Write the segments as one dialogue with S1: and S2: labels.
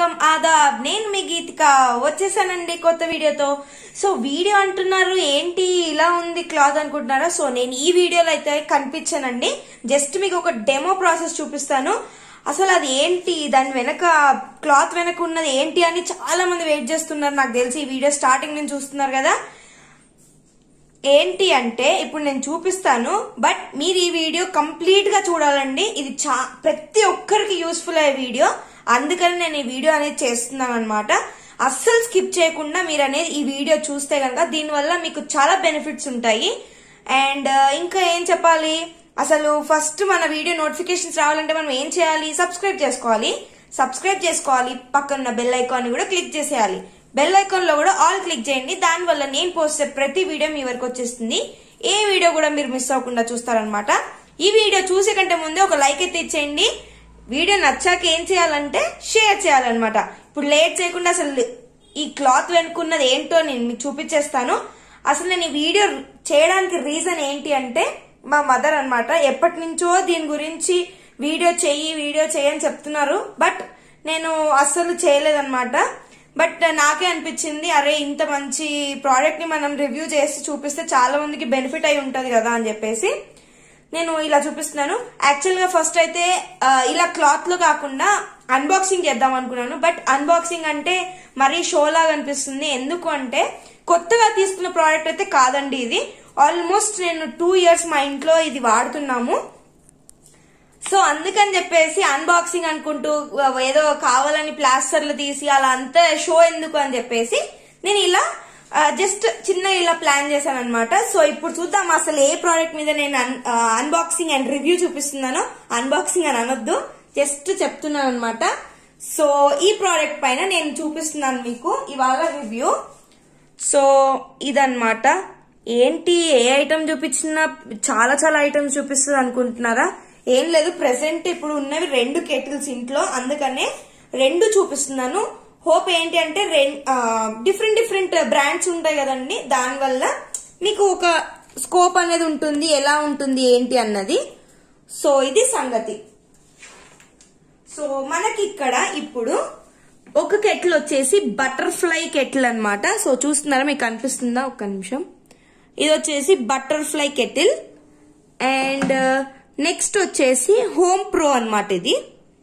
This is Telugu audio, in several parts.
S1: వెల్కమ్ ఆదాబ్ నేను మీ గీతిక వచ్చేసానండి కొత్త వీడియోతో సో వీడియో అంటున్నారు ఏంటి ఇలా ఉంది క్లాత్ అనుకుంటున్నారా సో నేను ఈ వీడియోలో అయితే కనిపించానండి జస్ట్ మీకు ఒక డెమో ప్రాసెస్ చూపిస్తాను అసలు అది ఏంటి దాని వెనక క్లాత్ వెనక ఉన్నది ఏంటి అని చాలా మంది వెయిట్ చేస్తున్నారు నాకు తెలిసి ఈ వీడియో స్టార్టింగ్ నుంచి చూస్తున్నారు కదా ఏంటి అంటే ఇప్పుడు నేను చూపిస్తాను బట్ మీరు ఈ వీడియో కంప్లీట్ గా చూడాలండి ఇది చా ప్రతి ఒక్కరికి యూస్ఫుల్ అయ్యే వీడియో అందుకని నేను ఈ వీడియో అనేది చేస్తున్నాను అనమాట అస్సలు స్కిప్ చేయకుండా మీరు అనేది ఈ వీడియో చూస్తే కనుక దీనివల్ల మీకు చాలా బెనిఫిట్స్ ఉంటాయి అండ్ ఇంకా ఏం చెప్పాలి అసలు ఫస్ట్ మన వీడియో నోటిఫికేషన్స్ రావాలంటే మనం ఏం చేయాలి సబ్స్క్రైబ్ చేసుకోవాలి సబ్స్క్రైబ్ చేసుకోవాలి పక్కన బెల్ ఐకాన్ కూడా క్లిక్ చేసేయాలి బెల్ ఐకాన్ లో కూడా ఆల్ క్లిక్ చేయండి దానివల్ల నేను పోస్ట్ చేసే ప్రతి వీడియో మీ వరకు వచ్చేస్తుంది ఏ వీడియో కూడా మీరు మిస్ అవ్వకుండా చూస్తారనమాట ఈ వీడియో చూసే కంటే ముందే ఒక లైక్ అయితే ఇచ్చేయండి వీడియో నచ్చాక ఏం చేయాలంటే షేర్ చేయాలన్నమాట ఇప్పుడు లేట్ చేయకుండా అసలు ఈ క్లాత్ వెనుకున్నది ఏంటో నేను మీకు చూపించేస్తాను అసలు నేను ఈ వీడియో చేయడానికి రీజన్ ఏంటి అంటే మా మదర్ అన్నమాట ఎప్పటి నుంచో దీని గురించి వీడియో చెయ్యి వీడియో చేయని చెప్తున్నారు బట్ నేను అస్సలు చేయలేదన్నమాట బట్ నాకే అనిపించింది అరే ఇంత మంచి ప్రోడక్ట్ ని మనం రివ్యూ చేసి చూపిస్తే చాలా మందికి బెనిఫిట్ అయి ఉంటది కదా అని చెప్పేసి నేను ఇలా చూపిస్తున్నాను యాక్చువల్ గా ఫస్ట్ అయితే ఆ, ఇలా క్లాత్ లో కాకుండా అన్బాక్సింగ్ చేద్దాం అనుకున్నాను బట్ అన్బాక్సింగ్ అంటే మరీ షో లాగా అనిపిస్తుంది ఎందుకు అంటే కొత్తగా తీసుకున్న ప్రోడక్ట్ అయితే కాదండి ఇది ఆల్మోస్ట్ నేను టూ ఇయర్స్ మా ఇంట్లో ఇది వాడుతున్నాము సో అందుకని చెప్పేసి అన్బాక్సింగ్ అనుకుంటూ ఏదో కావాలని ప్లాస్టర్లు తీసి అలా అంతా షో ఎందుకు అని చెప్పేసి నేను ఇలా జస్ట్ చిన్న ఇలా ప్లాన్ చేశాను అనమాట సో ఇప్పుడు చూద్దాం అసలు ఏ ప్రోడక్ట్ మీద నేను అన్బాక్సింగ్ అండ్ రివ్యూ చూపిస్తున్నానో అన్బాక్సింగ్ అని అనొద్దు జస్ట్ చెప్తున్నాను అనమాట సో ఈ ప్రోడక్ట్ పైన నేను చూపిస్తున్నాను మీకు ఇవాళ రివ్యూ సో ఇదన్నమాట ఏంటి ఏ ఐటమ్ చూపించినా చాలా చాలా ఐటమ్స్ చూపిస్తుంది అనుకుంటున్నారా ఏం లేదు ప్రెసెంట్ ఇప్పుడు ఉన్నవి రెండు కెటిల్స్ ఇంట్లో అందుకనే రెండు చూపిస్తున్నాను హోప్ ఏంటి అంటే డిఫరెంట్ డిఫరెంట్ బ్రాండ్స్ ఉంటాయి కదండి దానివల్ల మీకు ఒక స్కోప్ అనేది ఉంటుంది ఎలా ఉంటుంది ఏంటి అన్నది సో ఇది సంగతి సో మనకి ఇక్కడ ఇప్పుడు ఒక కెటిల్ వచ్చేసి బటర్ఫ్లై కెటిల్ అన్నమాట సో చూస్తున్నారా మీకు కనిపిస్తుందా ఒక్క నిమిషం ఇది వచ్చేసి బటర్ఫ్లై కెటిల్ అండ్ నెక్స్ట్ వచ్చేసి హోమ్ ప్రో అన్నమాట ఇది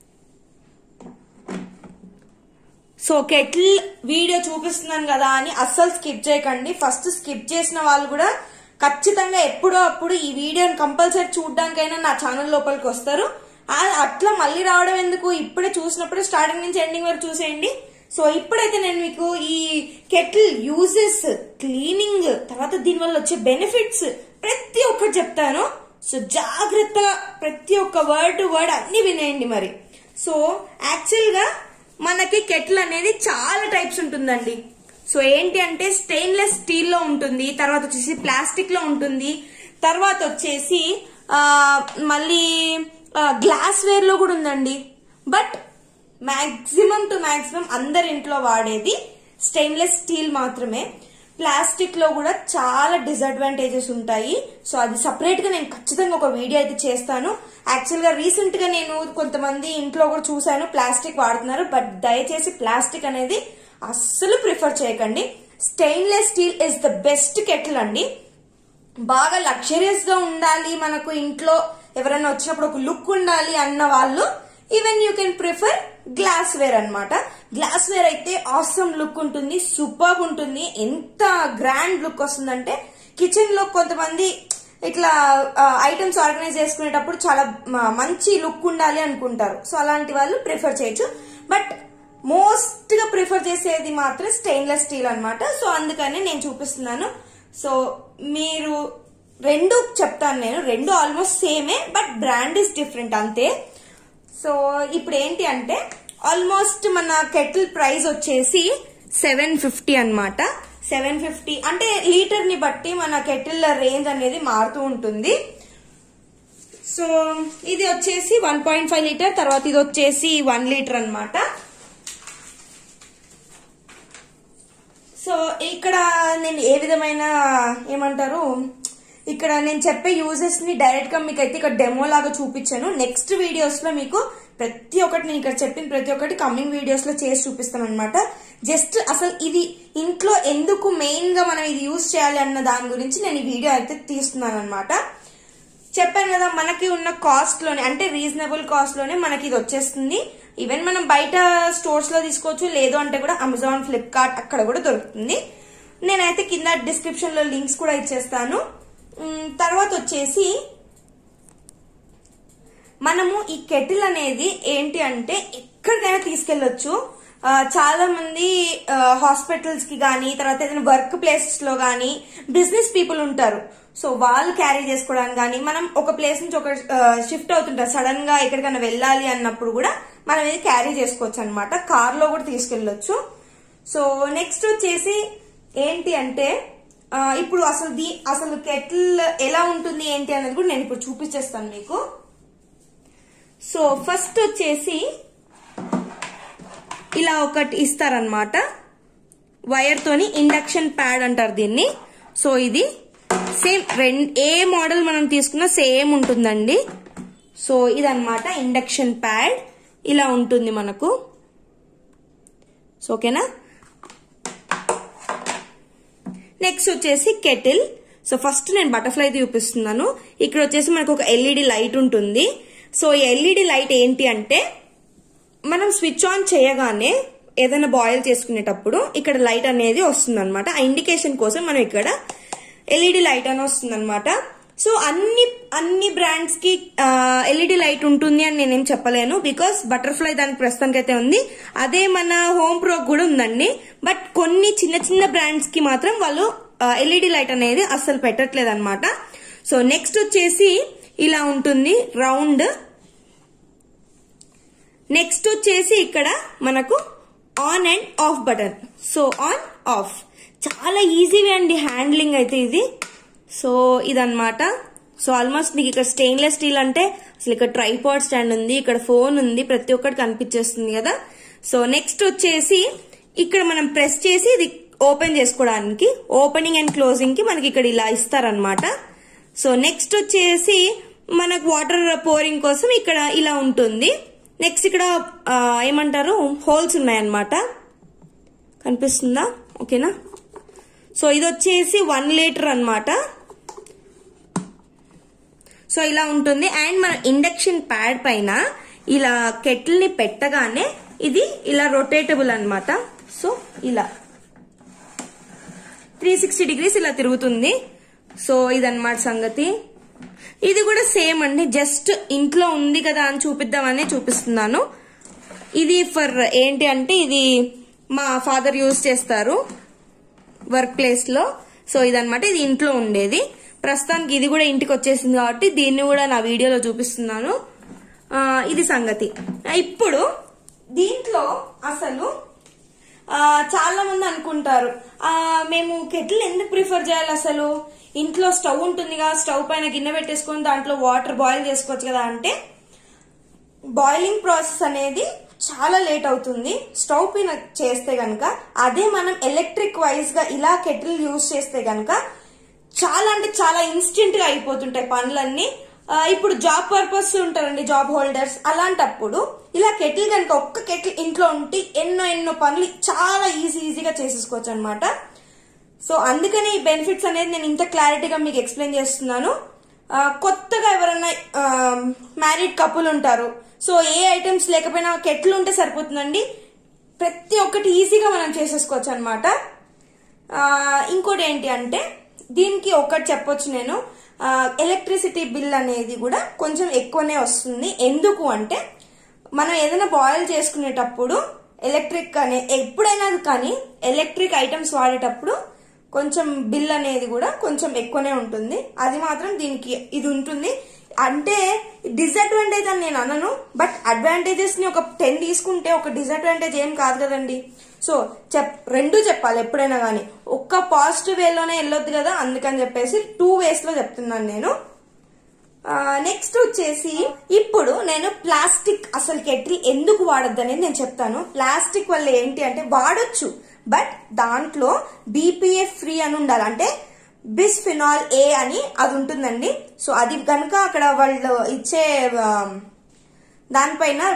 S1: సో కెటిల్ వీడియో చూపిస్తున్నాను కదా అని అస్సలు స్కిప్ చేయకండి ఫస్ట్ స్కిప్ చేసిన వాళ్ళు కూడా ఖచ్చితంగా ఎప్పుడో అప్పుడు ఈ వీడియోని కంపల్సరీ చూడడానికైనా నా ఛానల్ లోపలికి వస్తారు ఆ- అట్లా మళ్ళీ రావడం ఎందుకు ఇప్పుడే చూసినప్పుడు స్టార్టింగ్ నుంచి ఎండింగ్ వరకు చూసేయండి సో ఇప్పుడైతే నేను మీకు ఈ కెటిల్ యూజెస్ క్లీనింగ్ తర్వాత దీనివల్ల వచ్చే బెనిఫిట్స్ ప్రతి ఒక్కటి చెప్తాను సో జాగ్రత్తగా ప్రతి ఒక్క వర్డ్ టు వర్డ్ అన్ని వినేయండి మరి సో యాక్చువల్ గా మనకి కెటిల్ అనేది చాలా టైప్స్ ఉంటుందండి సో ఏంటి అంటే స్టెయిన్లెస్ స్టీల్ లో ఉంటుంది తర్వాత వచ్చేసి ప్లాస్టిక్ లో ఉంటుంది తర్వాత వచ్చేసి ఆ, మళ్ళీ గ్లాస్ వేర్ లో కూడా ఉందండి బట్ మాక్సిమం టు మాక్సిమం అందరి ఇంట్లో వాడేది స్టెయిన్లెస్ స్టీల్ మాత్రమే ప్లాస్టిక్ లో కూడా చాలా డిసడ్వాంటేజెస్ ఉంటాయి సో అది సపరేట్ గా నేను ఖచ్చితంగా ఒక వీడియో అయితే చేస్తాను యాక్చువల్ గా రీసెంట్ గా నేను కొంతమంది ఇంట్లో కూడా చూశాను ప్లాస్టిక్ వాడుతున్నారు బట్ దయచేసి ప్లాస్టిక్ అనేది అస్సలు ప్రిఫర్ చేయకండి stainless steel is the best kettle అండి బాగా లగ్జరియస్ గా ఉండాలి మనకు ఇంట్లో ఎవరైనా వచ్చినప్పుడు ఒక లుక్ ఉండాలి అన్న వాళ్ళు even you can prefer glassware అన్నమాట గ్లాస్ వేర్ అయితే ఆసమ్ లుక్ ఉంటుంది సూపర్ ఉంటుంది ఎంత గ్రాండ్ లుక్ వస్తుందంటే కిచెన్ లో కొంతమంది ఇట్లా ఐటమ్స్ ఆర్గనైజ్ చేసుకునేటప్పుడు చాలా మ- మంచి లుక్ ఉండాలి అనుకుంటారు సో అలాంటి వాళ్ళు ప్రిఫర్ చేయొచ్చు బట్ మోస్ట్ గా ప్రిఫర్ చేసేది మాత్రం స్టెయిన్లెస్ స్టీల్ అన్నమాట సో అందుకని నేను చూపిస్తున్నాను సో మీరు రెండు చెప్తాను నేను రెండు ఆల్మోస్ట్ సేమే బట్ బ్రాండ్ ఇస్ డిఫరెంట్ అంతే సో ఇప్పుడు ఏంటి అంటే ఆల్మోస్ట్ మన కెటిల్ ప్రైస్ వచ్చేసి సెవెన్ ఫిఫ్టీ అనమాట సెవెన్ ఫిఫ్టీ అంటే లీటర్ ని బట్టి మన కెటిల్ రేంజ్ అనేది మారుతూ ఉంటుంది సో ఇది వచ్చేసి వన్ పాయింట్ ఫైవ్ లీటర్ తర్వాత ఇది వచ్చేసి వన్ లీటర్ అన్నమాట సో ఇక్కడ నేను ఏ విధమైన ఏమంటారు ఇక్కడ నేను చెప్పే యూజెస్ ని డైరెక్ట్ గా మీకు అయితే ఇక్కడ డెమో లాగా చూపించాను నెక్స్ట్ వీడియోస్ లో మీకు ప్రతి ఒక్కటి నేను ఇక్కడ చెప్పిన ప్రతి ఒక్కటి కమింగ్ వీడియోస్ లో చేసి చూపిస్తాను అనమాట జస్ట్ అసలు ఇది ఇంట్లో ఎందుకు మెయిన్ గా మనం ఇది యూజ్ చేయాలి అన్న దాని గురించి నేను ఈ వీడియో అయితే తీస్తున్నాను అనమాట చెప్పాను కదా మనకి ఉన్న కాస్ట్ లోనే అంటే రీజనబుల్ కాస్ట్ లోనే మనకి ఇది వచ్చేస్తుంది ఈవెన్ మనం బయట స్టోర్స్ లో తీసుకోవచ్చు లేదు అంటే కూడా అమెజాన్ ఫ్లిప్కార్ట్ అక్కడ కూడా దొరుకుతుంది నేనైతే కింద డిస్క్రిప్షన్ లో లింక్స్ కూడా ఇచ్చేస్తాను ఉమ్, తర్వాత వచ్చేసి మనము ఈ కెటిల్ అనేది ఏంటి అంటే ఎక్కడికైనా తీసుకెళ్లొచ్చు ఆ, చాలా మంది హాస్పిటల్స్ కి కానీ తర్వాత ఏదైనా వర్క్ ప్లేసెస్ లో కానీ బిజినెస్ పీపుల్ ఉంటారు సో వాళ్ళు క్యారీ చేసుకోవడానికి కానీ మనం ఒక ప్లేస్ నుంచి ఒక షిఫ్ట్ అవుతుంటారు సడన్ గా ఎక్కడికైనా వెళ్ళాలి అన్నప్పుడు కూడా మనం ఇది క్యారీ చేసుకోవచ్చు అనమాట కార్ లో కూడా తీసుకెళ్లొచ్చు సో నెక్స్ట్ వచ్చేసి ఏంటి అంటే ఆ, ఇప్పుడు అసలు ది అసలు కెటిల్ ఎలా ఉంటుంది ఏంటి అనేది కూడా నేను ఇప్పుడు చూపించేస్తాను మీకు సో ఫస్ట్ వచ్చేసి ఇలా ఒకటి ఇస్తారనమాట వైర్ తోని ఇండక్షన్ ప్యాడ్ అంటారు దీన్ని సో ఇది సేమ్ రెండు ఏ మోడల్ మనం తీసుకున్నా సేమ్ ఉంటుందండి సో ఇదన్నమాట ఇండక్షన్ ప్యాడ్ ఇలా ఉంటుంది మనకు సో ఓకేనా నెక్స్ట్ వచ్చేసి కెటిల్ సో ఫస్ట్ నేను బటర్ఫ్లై చూపిస్తున్నాను ఇక్కడ వచ్చేసి మనకు ఒక ఎల్ఈడి లైట్ ఉంటుంది సో ఈ ఎల్ఈడి లైట్ ఏంటి అంటే మనం స్విచ్ ఆన్ చేయగానే ఏదైనా బాయిల్ చేసుకునేటప్పుడు ఇక్కడ లైట్ అనేది వస్తుంది అనమాట ఆ ఇండికేషన్ కోసం మనం ఇక్కడ ఎల్ఈడి లైట్ అని వస్తుంది అనమాట సో అన్ని అన్ని బ్రాండ్స్ కి ఎల్ఈడి లైట్ ఉంటుంది అని నేనేం చెప్పలేను బికాస్ బటర్ఫ్లై దానికి ప్రస్తుతానికి అయితే ఉంది అదే మన హోమ్ ప్రో కూడా ఉందండి బట్ కొన్ని చిన్న చిన్న బ్రాండ్స్ కి మాత్రం వాళ్ళు ఎల్ఈడి లైట్ అనేది అస్సలు పెట్టట్లేదు అనమాట సో నెక్స్ట్ వచ్చేసి ఇలా ఉంటుంది రౌండ్ నెక్స్ట్ వచ్చేసి ఇక్కడ మనకు on and off button so on off చాలా ఈజీగా అండి హ్యాండ్లింగ్ అయితే ఇది సో ఇదన్నమాట సో ఆల్మోస్ట్ మీకు ఇక్కడ స్టెయిన్లెస్ స్టీల్ అంటే అసలు ఇక్కడ ట్రైపాడ్ స్టాండ్ ఉంది ఇక్కడ ఫోన్ ఉంది ప్రతి ఒక్కటి కనిపించేస్తుంది కదా సో నెక్స్ట్ వచ్చేసి ఇక్కడ మనం ప్రెస్ చేసి ఇది ఓపెన్ చేసుకోవడానికి ఓపెనింగ్ అండ్ క్లోజింగ్ కి మనకి ఇక్కడ ఇలా ఇస్తారనమాట సో నెక్స్ట్ వచ్చేసి మనకు వాటర్ పోరింగ్ కోసం ఇక్కడ ఇలా ఉంటుంది నెక్స్ట్ ఇక్కడ ఆ, ఏమంటారు హోల్స్ ఉన్నాయన్నమాట కనిపిస్తుందా ఓకేనా సో ఇది వచ్చేసి వన్ లీటర్ అన్నమాట సో ఇలా ఉంటుంది అండ్ మన ఇండక్షన్ ప్యాడ్ పైన ఇలా కెటిల్ ని పెట్టగానే ఇది ఇలా రొటేటబుల్ అన్నమాట సో ఇలా త్రీ సిక్స్టీ డిగ్రీస్ ఇలా తిరుగుతుంది సో ఇదన్నమాట సంగతి ఇది కూడా సేమ్ అండి జస్ట్ ఇంట్లో ఉంది కదా అని చూపిద్దామని చూపిస్తున్నాను ఇది ఫర్ ఏంటి అంటే ఇది మా ఫాదర్ యూజ్ చేస్తారు వర్క్ ప్లేస్ లో సో ఇదన్నమాట ఇది ఇంట్లో ఉండేది ప్రస్తుతానికి ఇది కూడా ఇంటికి వచ్చేసింది కాబట్టి దీన్ని కూడా నా వీడియోలో చూపిస్తున్నాను ఆ, ఇది సంగతి ఆ, ఇప్పుడు దీంట్లో అసలు ఆ, చాలా మంది అనుకుంటారు ఆ, మేము కెటిల్ ఎందుకు ప్రిఫర్ చేయాలి అసలు ఇంట్లో స్టవ్ ఉంటుందిగా స్టవ్ పైన గిన్నె పెట్టేసుకొని దాంట్లో వాటర్ బాయిల్ చేసుకోవచ్చు కదా అంటే బాయిలింగ్ ప్రాసెస్ అనేది చాలా లేట్ అవుతుంది స్టవ్ పైన చేస్తే గనక అదే మనం ఎలక్ట్రిక్ వైజ్ గా ఇలా కెటిల్ యూజ్ చేస్తే గనక చాలా అంటే చాలా ఇన్స్టెంట్ గా అయిపోతుంటాయి పనులన్నీ ఆ, ఇప్పుడు జాబ్ పర్పస్ ఉంటారండి జాబ్ హోల్డర్స్ అలాంటప్పుడు ఇలా కెటిల్ కనుక ఒక్క కెటిల్ ఇంట్లో ఉంటే ఎన్నో ఎన్నో పనులు చాలా ఈజీ ఈజీగా చేసేసుకోవచ్చు అనమాట సో అందుకనే ఈ బెనిఫిట్స్ అనేది నేను ఇంత క్లారిటీగా మీకు ఎక్స్ప్లెయిన్ చేస్తున్నాను ఆ, కొత్తగా ఎవరైనా మ్యారీడ్ కపుల్ ఉంటారు సో ఏ ఐటమ్స్ లేకపోయినా కెట్లు ఉంటే సరిపోతుందండి ప్రతి ఒక్కటి ఈజీగా మనం చేసేసుకోవచ్చు అనమాట ఇంకోటి ఏంటి అంటే దీనికి ఒకటి చెప్పొచ్చు నేను ఎలక్ట్రిసిటీ బిల్ అనేది కూడా కొంచెం ఎక్కువనే వస్తుంది ఎందుకు అంటే మనం ఏదైనా బాయిల్ చేసుకునేటప్పుడు ఎలక్ట్రిక్ అనే ఎప్పుడైనా కానీ ఎలక్ట్రిక్ ఐటమ్స్ వాడేటప్పుడు కొంచెం బిల్ అనేది కూడా కొంచెం ఎక్కువనే ఉంటుంది అది మాత్రం దీనికి ఇది ఉంటుంది అంటే డిసడ్వాంటేజ్ అని నేను అనను బట్ అడ్వాంటేజెస్ ని ఒక టెన్ తీసుకుంటే ఒక డిసడ్వాంటేజ్ ఏం కాదు కదండి సో చెప్ రెండు చెప్పాలి ఎప్పుడైనా కానీ ఒక్క పాజిటివ్ వేలోనే వెళ్ళొద్దు కదా అందుకని చెప్పేసి టూ వేస్ లో చెప్తున్నాను నేను నెక్స్ట్ వచ్చేసి ఇప్పుడు నేను ప్లాస్టిక్ అసలు కెటిల్ ఎందుకు వాడద్దు అనేది నేను చెప్తాను ప్లాస్టిక్ వల్ల ఏంటి అంటే వాడొచ్చు బట్ దాంట్లో బీపీఎఫ్ ఫ్రీ అని ఉండాలి అంటే బిస్ఫినాల్ ఏ అని అది ఉంటుందండి సో అది కనుక అక్కడ వాళ్ళు ఇచ్చే ఆ, దానిపైన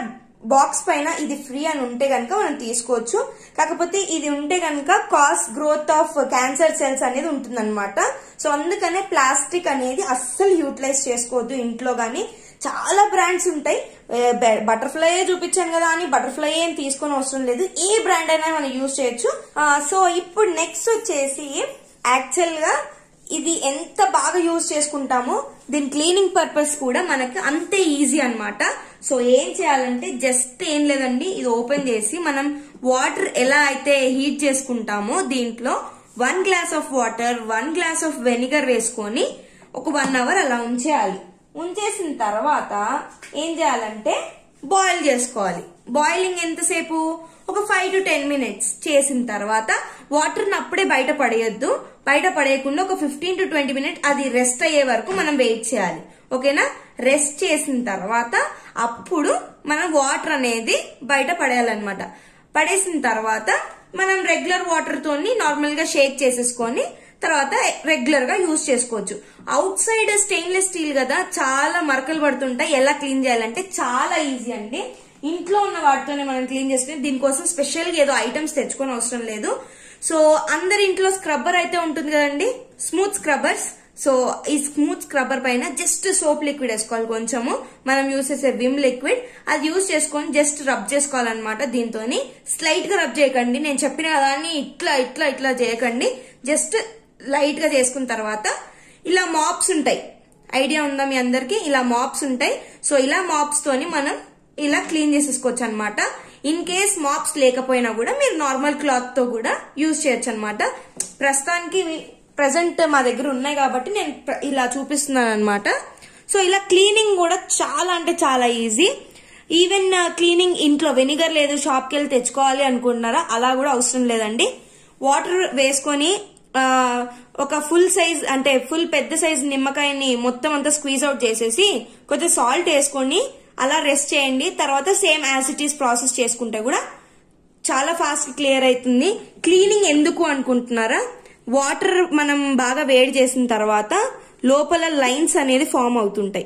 S1: బాక్స్ పైన ఇది ఫ్రీ అని ఉంటే కనుక మనం తీసుకోవచ్చు కాకపోతే ఇది ఉంటే కనుక కాస్ట్ గ్రోత్ ఆఫ్ క్యాన్సర్ సెల్స్ అనేది ఉంటుందన్నమాట సో అందుకనే ప్లాస్టిక్ అనేది అస్సలు యూటిలైజ్ చేసుకోవద్దు ఇంట్లో గానీ చాలా బ్రాండ్స్ ఉంటాయి బటర్ఫ్లై చూపించాను కదా అని బటర్ఫ్లై ఏం తీసుకొని అవసరం లేదు ఏ బ్రాండ్ అయినా మనం యూజ్ చేయొచ్చు ఆ, సో ఇప్పుడు నెక్స్ట్ వచ్చేసి యాక్చువల్ గా ఇది ఎంత బాగా యూజ్ చేసుకుంటామో దీని క్లీనింగ్ పర్పస్ కూడా మనకి అంతే ఈజీ అన్నమాట సో ఏం చేయాలంటే జస్ట్ ఏం లేదండి ఇది ఓపెన్ చేసి మనం వాటర్ ఎలా అయితే హీట్ చేసుకుంటామో దీంట్లో one glass of water one glass of vinegar వేసుకొని ఒక వన్ అవర్ అలా ఉంచేయాలి ఉంచేసిన తర్వాత ఏం చేయాలంటే బాయిల్ చేసుకోవాలి బాయిలింగ్ ఎంతసేపు ఒక ఫైవ్ టు టెన్ మినిట్స్ చేసిన తర్వాత వాటర్ ని అప్పుడే బయట పడేయొద్దు బయట పడేయకుండా ఒక ఫిఫ్టీన్ టు ట్వంటీ మినిట్ అది రెస్ట్ అయ్యే వరకు మనం వెయిట్ చేయాలి ఓకేనా రెస్ట్ చేసిన తర్వాత అప్పుడు మనం వాటర్ అనేది బయట పడేయాలన్నమాట పడేసిన తర్వాత మనం రెగ్యులర్ వాటర్ తోని నార్మల్ గా షేక్ చేసేసుకొని తర్వాత రెగ్యులర్ గా యూజ్ చేసుకోవచ్చు అవుట్ సైడ్ స్టెయిన్లెస్ స్టీల్ కదా చాలా మరకలు పడుతుంటాయి ఎలా క్లీన్ చేయాలంటే చాలా ఈజీ అండి ఇంట్లో ఉన్న వాటితోనే మనం క్లీన్ చేసుకుని దీనికోసం స్పెషల్ గా ఏదో ఐటమ్స్ తెచ్చుకొని అవసరం లేదు సో అందరి ఇంట్లో స్క్రబ్బర్ అయితే ఉంటుంది కదండి స్మూత్ స్క్రబ్బర్స్ సో ఈ స్మూత్ స్క్రబ్బర్ పైన జస్ట్ సోప్ లిక్విడ్ వేసుకోవాలి కొంచెము మనం యూస్ చేసే విమ్ లిక్విడ్ అది యూస్ చేసుకొని జస్ట్ రబ్ చేసుకోవాలన్నమాట దీంతో స్లైట్ గా రబ్ చేయకండి నేను చెప్పిన దాన్ని ఇట్లా ఇట్లా ఇట్లా చేయకండి జస్ట్ లైట్ గా చేసుకున్న తర్వాత ఇలా మాప్స్ ఉంటాయి ఐడియా ఉందా మీ అందరికి ఇలా మాప్స్ ఉంటాయి సో ఇలా మాప్స్ తోని మనం ఇలా క్లీన్ చేసేసుకోవచ్చు అనమాట ఇన్ కేస్ మాప్స్ లేకపోయినా కూడా మీరు నార్మల్ క్లాత్ తో కూడా యూజ్ చేయొచ్చు అనమాట ప్రస్తుతానికి ప్రజెంట్ మా దగ్గర ఉన్నాయి కాబట్టి నేను ప్ర- ఇలా చూపిస్తున్నాను అనమాట సో ఇలా క్లీనింగ్ కూడా చాలా అంటే చాలా ఈజీ ఈవెన్ క్లీనింగ్ ఇంట్లో వెనిగర్ లేదు షాప్కి వెళ్ళి తెచ్చుకోవాలి అనుకుంటున్నారా అలా కూడా అవసరం లేదండి వాటర్ వేసుకొని ఆ, ఒక ఫుల్ సైజ్ అంటే ఫుల్ పెద్ద సైజ్ నిమ్మకాయని మొత్తం అంతా స్క్వీజ్ అవుట్ చేసేసి కొంచెం సాల్ట్ వేసుకొని అలా రెస్ట్ చేయండి తర్వాత సేమ్ యాసిటీస్ ప్రాసెస్ చేసుకుంటే కూడా చాలా ఫాస్ట్ క్లియర్ అవుతుంది క్లీనింగ్ ఎందుకు అనుకుంటున్నారా వాటర్ మనం బాగా వేడి చేసిన తర్వాత లోపల లైన్స్ అనేది ఫామ్ అవుతుంటాయి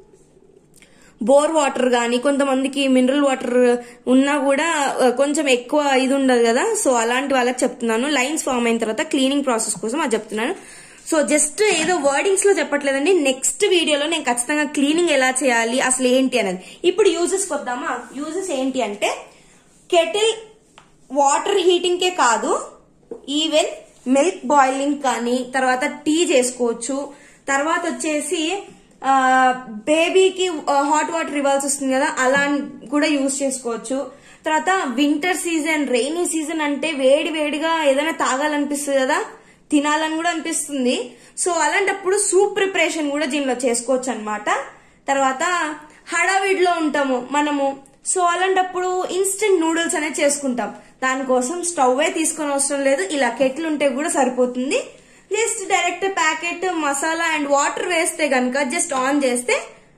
S1: బోర్ వాటర్ కానీ కొంతమందికి మినరల్ వాటర్ ఉన్నా కూడా ఆ, కొంచెం ఎక్కువ ఇది ఉండదు కదా సో అలాంటి వాళ్ళకి చెప్తున్నాను లైన్స్ ఫామ్ అయిన తర్వాత క్లీనింగ్ ప్రాసెస్ కోసం అది చెప్తున్నాను సో జస్ట్ ఏదో వర్డింగ్స్ లో చెప్పట్లేదండి నెక్స్ట్ వీడియోలో నేను ఖచ్చితంగా క్లీనింగ్ ఎలా చేయాలి అసలు ఏంటి అనేది ఇప్పుడు యూజెస్ వద్దామా యూజెస్ ఏంటి అంటే కెటిల్ వాటర్ హీటింగ్ కే కాదు ఈవెన్ మిల్క్ బాయిలింగ్ కానీ తర్వాత టీ చేసుకోవచ్చు తర్వాత వచ్చేసి ఆ, బేబీకి హాట్ వాటర్ ఇవ్వాల్సి వస్తుంది కదా అలా కూడా యూజ్ చేసుకోవచ్చు తర్వాత వింటర్ సీజన్ రెయినీ సీజన్ అంటే వేడి వేడిగా ఏదైనా తాగాలనిపిస్తుంది కదా తినాలని కూడా అనిపిస్తుంది సో అలాంటప్పుడు సూప్ ప్రిపరేషన్ కూడా దీనిలో చేసుకోవచ్చు అనమాట తర్వాత హడావిడిలో ఉంటాము మనము సో అలాంటప్పుడు ఇన్స్టెంట్ నూడిల్స్ అనేది చేసుకుంటాం దానికోసం స్టవ్ తీసుకొని అవసరం లేదు ఇలా కెట్లు ఉంటే కూడా సరిపోతుంది just direct packet masala and water వేస్తే గనక జస్ట్ ఆన్ చేస్తే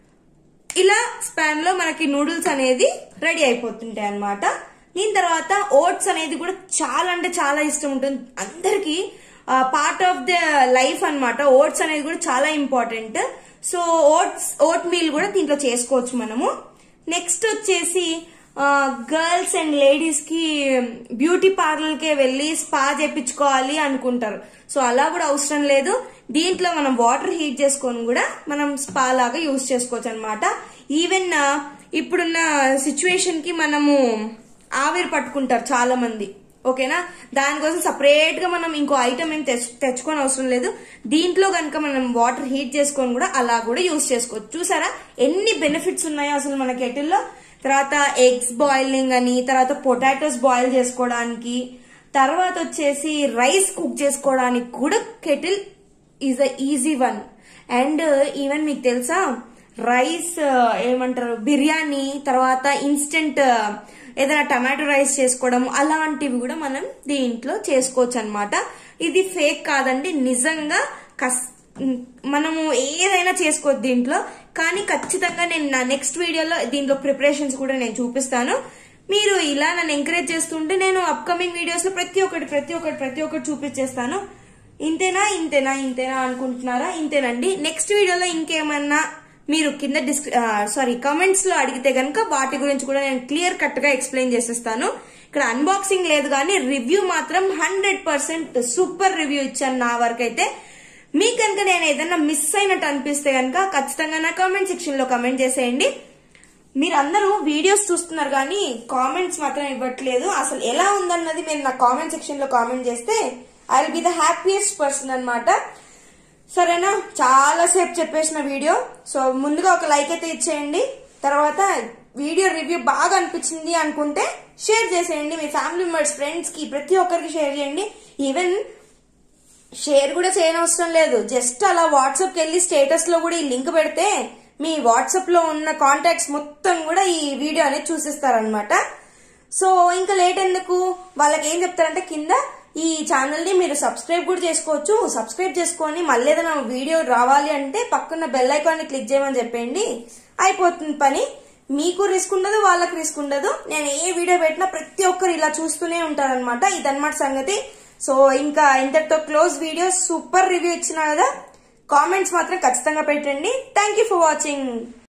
S1: ఇలా స్పాన్ లో మనకి నూడిల్స్ అనేది రెడీ అయిపోతుంటాయి అన్నమాట దీని తర్వాత ఓట్స్ అనేది కూడా చాలా అంటే చాలా ఇష్టం ఉంటుంది అందరికి పార్ట్ ఆఫ్ ద లైఫ్ అన్నమాట ఓట్స్ అనేది కూడా చాలా important so oats oatmeal కూడా దీంట్లో చేసుకోవచ్చు మనము నెక్స్ట్ వచ్చేసి గర్ల్స్ అండ్ లేడీస్ కి బ్యూటీ పార్లర్ కే వెళ్ళి స్పా చేపించుకోవాలి అనుకుంటారు సో అలా కూడా అవసరం లేదు దీంట్లో మనం వాటర్ హీట్ చేసుకొని కూడా మనం స్పా లాగా యూజ్ చేసుకోవచ్చు అనమాట ఈవెన్ ఇప్పుడున్న సిచ్యువేషన్ కి మనము ఆవిరి పట్టుకుంటారు చాలా మంది ఓకేనా దానికోసం సపరేట్ గా మనం ఇంకో ఐటమ్ ఏం తెచ్చు తెచ్చుకోని అవసరం లేదు దీంట్లో కనుక మనం వాటర్ హీట్ చేసుకొని కూడా అలా కూడా యూస్ చేసుకోవచ్చు చూసారా ఎన్ని బెనిఫిట్స్ ఉన్నాయో అసలు మన కెటిల్లో తర్వాత ఎగ్స్ బాయిలింగ్ అని తర్వాత పొటాటోస్ బాయిల్ చేసుకోవడానికి తర్వాత వచ్చేసి రైస్ కుక్ చేసుకోవడానికి కూడా kettle is a easy one and even మీకు తెలుసా రైస్ ఏమంటారు బిర్యానీ తర్వాత ఇన్స్టెంట్ ఏదైనా టమాటో రైస్ చేసుకోవడం అలాంటివి కూడా మనం దీంట్లో చేసుకోవచ్చు అనమాట ఇది ఫేక్ కాదండి నిజంగా కస్ మనము ఏదైనా చేసుకోవచ్చు దీంట్లో కానీ ఖచ్చితంగా నేను నా నెక్స్ట్ వీడియోలో దీంట్లో ప్రిపరేషన్స్ కూడా నేను చూపిస్తాను మీరు ఇలా నన్ను ఎంకరేజ్ చేస్తుంటే నేను అప్కమింగ్ వీడియోస్ లో ప్రతి ఒక్కటి ప్రతి ఒక్కటి ప్రతి ఒక్కటి చూపించేస్తాను ఇంతేనా ఇంతేనా ఇంతేనా అనుకుంటున్నారా ఇంతేనండి నెక్స్ట్ వీడియోలో ఇంకేమన్నా మీరు కింద డిస్క్ సారీ కమెంట్స్ లో అడిగితే గనుక వాటి గురించి కూడా నేను క్లియర్ కట్ గా ఎక్స్ప్లెయిన్ చేసేస్తాను ఇక్కడ అన్బాక్సింగ్ లేదు కానీ రివ్యూ మాత్రం హండ్రెడ్ పర్సెంట్ సూపర్ రివ్యూ ఇచ్చాను నా వరకు అయితే మీకు కనుక నేను ఏదైనా మిస్ అయినట్టు అనిపిస్తే కనుక ఖచ్చితంగా నా కామెంట్ సెక్షన్ లో కమెంట్ చేసేయండి మీరు అందరూ వీడియోస్ చూస్తున్నారు కానీ కామెంట్స్ మాత్రం ఇవ్వట్లేదు అసలు ఎలా ఉందన్నది మీరు నా కామెంట్ సెక్షన్ లో కామెంట్ చేస్తే I will be the happiest person అనమాట సరేనా చాలా సేపు చెప్పేసిన వీడియో సో ముందుగా ఒక లైక్ అయితే ఇచ్చేయండి తర్వాత వీడియో రివ్యూ బాగా అనిపించింది అనుకుంటే షేర్ చేసేయండి మీ ఫ్యామిలీ మెంబర్స్ ఫ్రెండ్స్ కి ప్రతి ఒక్కరికి షేర్ చేయండి ఈవెన్ షేర్ కూడా చేయనవసరం లేదు జస్ట్ అలా వాట్సాప్కి వెళ్ళి స్టేటస్ లో కూడా ఈ లింక్ పెడితే మీ వాట్సాప్ లో ఉన్న కాంటాక్ట్స్ మొత్తం కూడా ఈ వీడియో అనేది చూసిస్తారనమాట సో ఇంకా లేట్ ఎందుకు వాళ్ళకి ఏం చెప్తారంటే కింద ఈ ఛానల్ ని మీరు సబ్స్క్రైబ్ కూడా చేసుకోవచ్చు సబ్స్క్రైబ్ చేసుకొని మళ్ళీ ఏదైనా వీడియో రావాలి అంటే పక్కన బెల్ ఐకాన్ ని క్లిక్ చేయమని చెప్పండి అయిపోతుంది పని మీకు రిస్క్ ఉండదు వాళ్ళకి రిస్క్ ఉండదు నేను ఏ వీడియో పెట్టినా ప్రతి ఒక్కరు ఇలా చూస్తూనే ఉంటారనమాట ఇదన్నమాట సంగతి సో ఇంకా ఇంతటితో క్లోజ్ వీడియో సూపర్ రివ్యూ ఇచ్చిన కదా కామెంట్స్ మాత్రం ఖచ్చితంగా పెట్టండి థ్యాంక్ యూ ఫర్ వాచింగ్